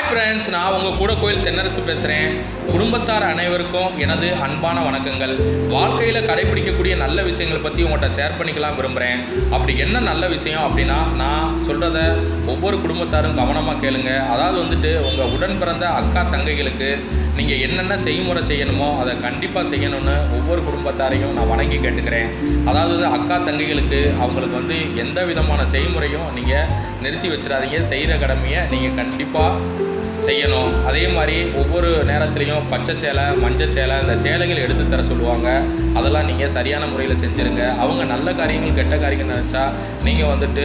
friends நான் உங்கள் கூட கோயில் தென்னரசு பேசுகிறேன் குடும்பத்தார் அனைவருக்கும் எனது அன்பான வணக்கங்கள் வாழ்க்கையில் கடைபிடிக்கக்கூடிய நல்ல விஷயங்களை பற்றி உங்கள்கிட்ட ஷேர் பண்ணிக்கலாம் விரும்புகிறேன் அப்படி என்ன நல்ல விஷயம் அப்படின்னா நான் சொல்கிறத ஒவ்வொரு குடும்பத்தாரும் கவனமாக கேளுங்க அதாவது வந்துட்டு உங்கள் உடன் பிறந்த அக்கா தங்கைகளுக்கு நீங்கள் என்னென்ன செய்முறை செய்யணுமோ அதை கண்டிப்பாக செய்யணும்னு ஒவ்வொரு குடும்பத்தாரையும் நான் வணங்கி கேட்டுக்கிறேன் அதாவது அக்கா தங்கைகளுக்கு அவங்களுக்கு வந்து எந்த விதமான செய்முறையும் நீங்கள் நிறுத்தி வச்சிடாதீங்க செய்கிற கடமையை நீங்கள் கண்டிப்பாக செய்யணும் அதே மாதிரி ஒவ்வொரு நேரத்துலையும் பச்சை சேலை மஞ்சள் சேலை இந்த சேலைகள் எடுத்து தர சொல்லுவாங்க அதெல்லாம் நீங்கள் சரியான முறையில் செஞ்சுருங்க அவங்க நல்ல காரியங்கள் கெட்ட காரியங்கள் நினச்சா நீங்கள் வந்துட்டு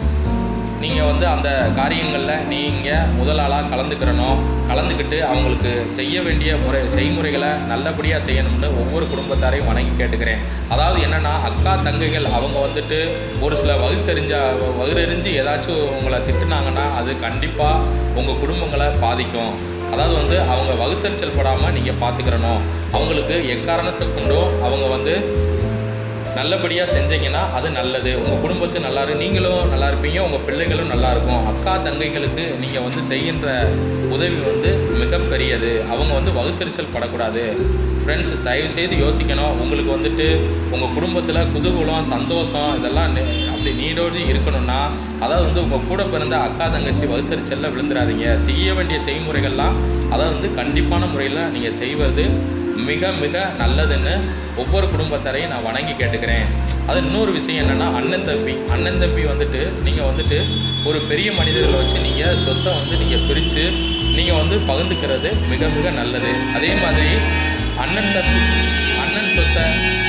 நீங்கள் வந்து அந்த காரியங்களில் நீங்கள் முதல் ஆளாக கலந்துக்கிறணும் கலந்துக்கிட்டு அவங்களுக்கு செய்ய வேண்டிய முறை செய்முறைகளை நல்லபடியாக செய்யணும்னு ஒவ்வொரு குடும்பத்தாரையும் வணங்கி கேட்டுக்கிறேன் அதாவது என்னென்னா அக்கா தங்கைகள் அவங்க வந்துட்டு ஒரு சில வகுத்தறிஞ்ச வகுறறிஞ்சு ஏதாச்சும் உங்களை திட்டுனாங்கன்னா அது கண்டிப்பாக உங்கள் குடும்பங்களை பாதிக்கும் அதாவது வந்து அவங்க வகுத்தறிச்சல் படாமல் நீங்கள் பார்த்துக்கிறணும் அவங்களுக்கு எக்காரணத்தை கொண்டும் அவங்க வந்து நல்லபடியாக செஞ்சீங்கன்னா அது நல்லது உங்கள் குடும்பத்து நல்லா இருக்கு நீங்களும் நல்லா இருப்பீங்க உங்கள் பிள்ளைகளும் நல்லா இருக்கும் அக்கா தங்கைகளுக்கு நீங்கள் வந்து செய்கின்ற உதவி வந்து மிகப்பெரியது அவங்க வந்து வகுத்தறிச்சல் படக்கூடாது ஃப்ரெண்ட்ஸ் தயவு செய்து யோசிக்கணும் உங்களுக்கு வந்துட்டு உங்கள் குடும்பத்தில் குதூகலம் சந்தோஷம் இதெல்லாம் நி- அப்படி நீடோடி இருக்கணும்னா அதாவது வந்து உங்கள் கூட பிறந்த அக்கா தங்கச்சி வகுத்தறிச்சலில் விழுந்துடாதீங்க செய்ய வேண்டிய செய்முறைகள்லாம் அதாவது வந்து கண்டிப்பான முறையில் நீங்கள் செய்வது மிக மிக நல்லதுன்னு ஒவ்வொரு குடும்பத்தாரையும் நான் வணங்கி கேட்டுக்கிறேன் அது இன்னொரு விஷயம் என்னென்னா அண்ணன் தம்பி அண்ணன் தம்பி வந்துட்டு நீங்கள் வந்துட்டு ஒரு பெரிய மனிதர்களை வச்சு நீங்கள் சொத்தை வந்து நீங்கள் பிரித்து நீங்கள் வந்து பகிர்ந்துக்கிறது மிக மிக நல்லது அதே மாதிரி அண்ணன் தம்பி அண்ணன் சொத்தை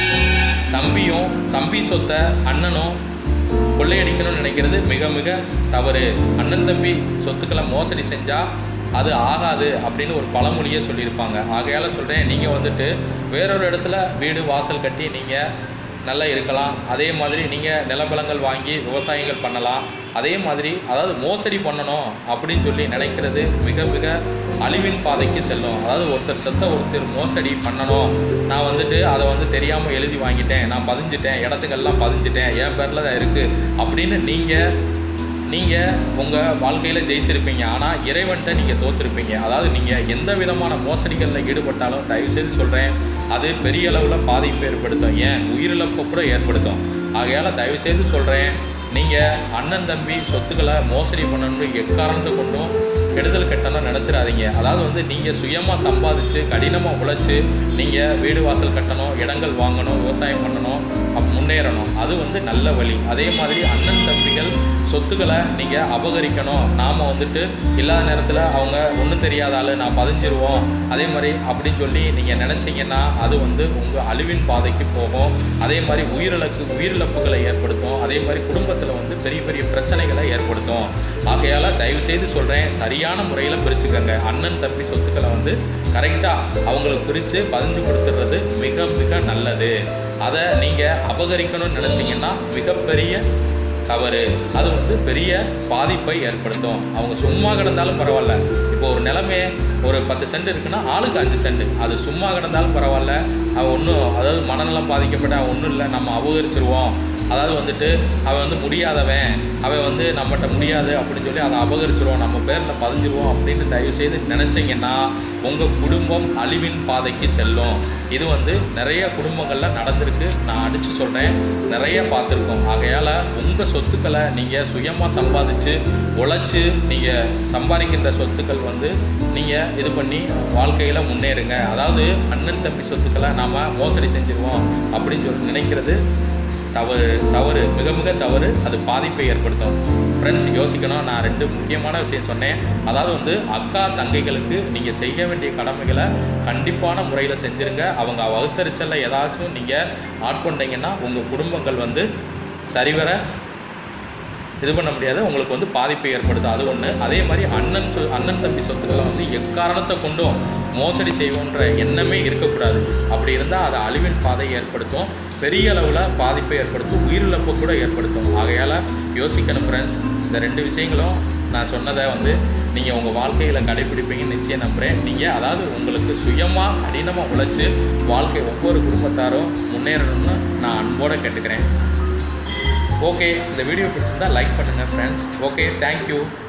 தம்பியும் தம்பி சொத்தை அண்ணனும் கொள்ளையடிக்கணும்னு நினைக்கிறது மிக மிக தவறு அண்ணன் தம்பி சொத்துக்களை மோசடி செஞ்சால் அது ஆகாது அப்படின்னு ஒரு பழமொழியே சொல்லியிருப்பாங்க ஆகையால் சொல்கிறேன் நீங்கள் வந்துட்டு வேறொரு இடத்துல வீடு வாசல் கட்டி நீங்கள் நல்லா இருக்கலாம் அதே மாதிரி நீங்கள் நிலபலங்கள் வாங்கி விவசாயங்கள் பண்ணலாம் அதே மாதிரி அதாவது மோசடி பண்ணணும் அப்படின்னு சொல்லி நினைக்கிறது மிக மிக அழிவின் பாதைக்கு செல்லும் அதாவது ஒருத்தர் செத்த ஒருத்தர் மோசடி பண்ணணும் நான் வந்துட்டு அதை வந்து தெரியாமல் எழுதி வாங்கிட்டேன் நான் பதிஞ்சிட்டேன் இடத்துக்கெல்லாம் பதிஞ்சிட்டேன் என் பேரில் தான் இருக்குது அப்படின்னு நீங்கள் நீங்கள் உங்கள் வாழ்க்கையில் ஜெயிச்சிருப்பீங்க ஆனால் இறைவன்கிட்ட நீங்கள் தோற்றுருப்பீங்க அதாவது நீங்கள் எந்த விதமான மோசடிகளில் ஈடுபட்டாலும் தயவுசெய்து சொல்கிறேன் அது பெரிய அளவில் பாதிப்பு ஏற்படுத்தும் ஏன் உயிரிழப்பை கூட ஏற்படுத்தும் ஆகையால் தயவுசெய்து சொல்கிறேன் நீங்கள் அண்ணன் தம்பி சொத்துக்களை மோசடி பண்ணணும்னு எக்காரணத்தை கொண்டும் கெடுதல் கெட்டணும் நினச்சிடாதீங்க அதாவது வந்து நீங்கள் சுயமாக சம்பாதிச்சு கடினமாக உழைச்சி நீங்கள் வீடு வாசல் கட்டணும் இடங்கள் வாங்கணும் விவசாயம் பண்ணணும் அப் முன்னேறணும் அது வந்து நல்ல வழி அதே மாதிரி அண்ணன் தம்பிகள் சொத்துக்களை நீங்கள் அபகரிக்கணும் நாம் வந்துட்டு இல்லாத நேரத்தில் அவங்க ஒன்றும் தெரியாத ஆளு நான் பதிஞ்சிருவோம் அதே மாதிரி அப்படின்னு சொல்லி நீங்கள் நினச்சிங்கன்னா அது வந்து உங்கள் அழிவின் பாதைக்கு போகும் அதே மாதிரி உயிரிழப்பு உயிரிழப்புகளை ஏற்படுத்தும் அதே மாதிரி குடும்பத்தில் வந்து பெரிய பெரிய பிரச்சனைகளை ஏற்படுத்தும் ஆகையால் தயவு செய்து சொல்கிறேன் சரியான முறையில் பிரிச்சுக்கோங்க அண்ணன் தம்பி சொத்துக்களை வந்து கரெக்டாக அவங்களுக்கு பிரித்து பதிஞ்சு கொடுத்துடுறது மிக மிக நல்லது அதை நீங்கள் அபகரிக்கணும்னு நினச்சிங்கன்னா மிகப்பெரிய தவறு அது வந்து பெரிய பாதிப்பை ஏற்படுத்தும் அவங்க சும்மா கிடந்தாலும் பரவாயில்ல இப்போ ஒரு நிலமே ஒரு பத்து சென்ட் இருக்குன்னா ஆளுக்கு அஞ்சு சென்ட் அது சும்மா கிடந்தாலும் பரவாயில்ல அவன் ஒன்றும் அதாவது மனநலம் பாதிக்கப்பட்ட அவன் ஒன்றும் இல்லை நம்ம அபகரிச்சிருவோம் அதாவது வந்துட்டு அவன் வந்து முடியாதவன் அவன் வந்து நம்மகிட்ட முடியாது அப்படின்னு சொல்லி அதை அபகரிச்சிருவோம் நம்ம பேரில் பதிஞ்சிருவோம் அப்படின்னு தயவு செய்து நினச்சிங்கன்னா உங்கள் குடும்பம் அழிவின் பாதைக்கு செல்லும் இது வந்து நிறைய குடும்பங்களில் நடந்திருக்கு நான் அடித்து சொல்கிறேன் நிறைய பார்த்துருக்கோம் ஆகையால் உங்கள் சொத்துக்களை நீங்கள் சுயமாக சம்பாதிச்சு உழைச்சி நீங்கள் சம்பாதிக்கின்ற சொத்துக்கள் வந்து நீங்கள் இது பண்ணி வாழ்க்கையில் முன்னேறுங்க அதாவது அண்ணன் தம்பி சொத்துக்களை நாம் மோசடி செஞ்சிருவோம் அப்படின்னு சொல்லி நினைக்கிறது தவறு தவறு மிக மிக தவறு அது பாதிப்பை ஏற்படுத்தும் ஃப்ரெண்ட்ஸ் யோசிக்கணும் நான் ரெண்டு முக்கியமான விஷயம் சொன்னேன் அதாவது வந்து அக்கா தங்கைகளுக்கு நீங்கள் செய்ய வேண்டிய கடமைகளை கண்டிப்பான முறையில் செஞ்சுருங்க அவங்க வகுத்தறிச்சலில் ஏதாச்சும் நீங்கள் ஆட்கொண்டீங்கன்னா உங்கள் குடும்பங்கள் வந்து சரிவர இது பண்ண முடியாது உங்களுக்கு வந்து பாதிப்பை ஏற்படுத்தும் அது ஒன்று அதே மாதிரி அண்ணன் சொ- அண்ணன் தம்பி சொத்துக்களை வந்து எக்காரணத்தை கொண்டும் மோசடி செய்வோன்ற எண்ணமே இருக்கக்கூடாது அப்படி இருந்தால் அது அழிவின் பாதையை ஏற்படுத்தும் பெரிய அளவில் பாதிப்பை ஏற்படுத்தும் உயிரிழப்பு கூட ஏற்படுத்தும் ஆகையால் யோசிக்கணும் ஃப்ரெண்ட்ஸ் இந்த ரெண்டு விஷயங்களும் நான் சொன்னதை வந்து நீங்கள் உங்கள் வாழ்க்கையில் கடைபிடிப்பீங்கன்னு நிச்சயம் நம்புகிறேன் நீங்கள் அதாவது உங்களுக்கு சுயமாக கடினமாக உழைச்சி வாழ்க்கை ஒவ்வொரு குடும்பத்தாரும் முன்னேறணும்னு நான் அன்போடு கேட்டுக்கிறேன் ஓகே இந்த வீடியோ பிடிச்சிருந்தா லைக் பண்ணுங்கள் ஃப்ரெண்ட்ஸ் ஓகே தேங்க்யூ